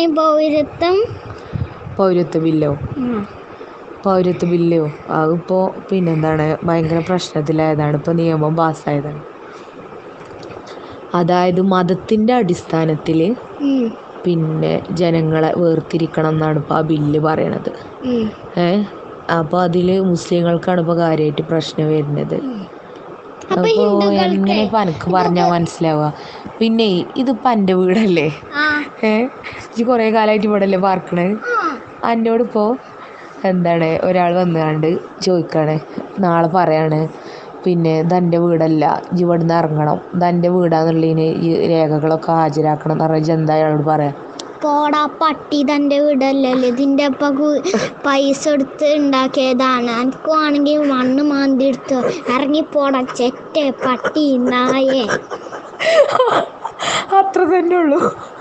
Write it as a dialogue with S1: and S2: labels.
S1: ഈ പൗരത്വം
S2: പൗരത്വ ബില്ലോ
S1: ഉം.
S2: പൗരത്വ ബില്ലോ അതിപ്പോൾ പിന്നെന്താണ് ഭയങ്കര പ്രശ്നത്തിലായതാണ് ഇപ്പോൾ നിയമം പാസ്സായതാണ് അതായത് മതത്തിൻ്റെ അടിസ്ഥാനത്തിൽ
S1: ഉം.
S2: പിന്നെ ജനങ്ങളെ വേർതിരിക്കണം എന്നാണ് ഇപ്പോൾ ആ ബില്ല് പറയണത്
S1: ഉം.
S2: ഏ അപ്പോൾ അതിൽ മുസ്ലിങ്ങൾക്കാണ് ഇപ്പോൾ കാര്യമായിട്ട് പ്രശ്നം വരുന്നത്
S1: അപ്പൊ
S2: അപ്പോൾ
S1: ഹിന്ദുക്കൾക്ക്
S2: എങ്ങനെ ഇപ്പം എനിക്ക് പറഞ്ഞാൽ മനസ്സിലാവുക പിന്നെ ഇതിപ്പോൾ എൻ്റെ വീടല്ലേ
S1: ആ
S2: ഏ ഇജ്ജ് കുറേ കാലമായിട്ട് ഇവിടെ അല്ലേ പാർക്കണേ
S1: ആ.
S2: എന്നോടിപ്പോൾ എന്താണ് ഒരാൾ വന്നുകൊണ്ട് ചോദിക്കാണ് നാളെ പറയാണ് പിന്നെ ഇതെൻ്റെ വീടല്ല ഇജ്ജ് ഇവിടുന്ന് ഇറങ്ങണം ഇതെൻ്റെ വീടാന്നുള്ളതിന് ഈ രേഖകളൊക്കെ ഹാജരാക്കണം എന്ന് പറഞ്ഞാൽ എന്താ അയാളോട് പറയാം
S1: പോടാ പട്ടി തൻ്റെ വീടല്ലല്ലോ ഇതിൻ്റെ ഒപ്പം കു- പൈസ എടുത്ത് ഉണ്ടാക്കിയതാണ് എനിക്ക് വേണമെങ്കിൽ മണ്ണ് മാന്തി എടുത്തോ ഇറങ്ങിപ്പോടാ ചെറ്റ പട്ടി നായേ
S2: അത്ര തന്നെ ഉള്ളൂ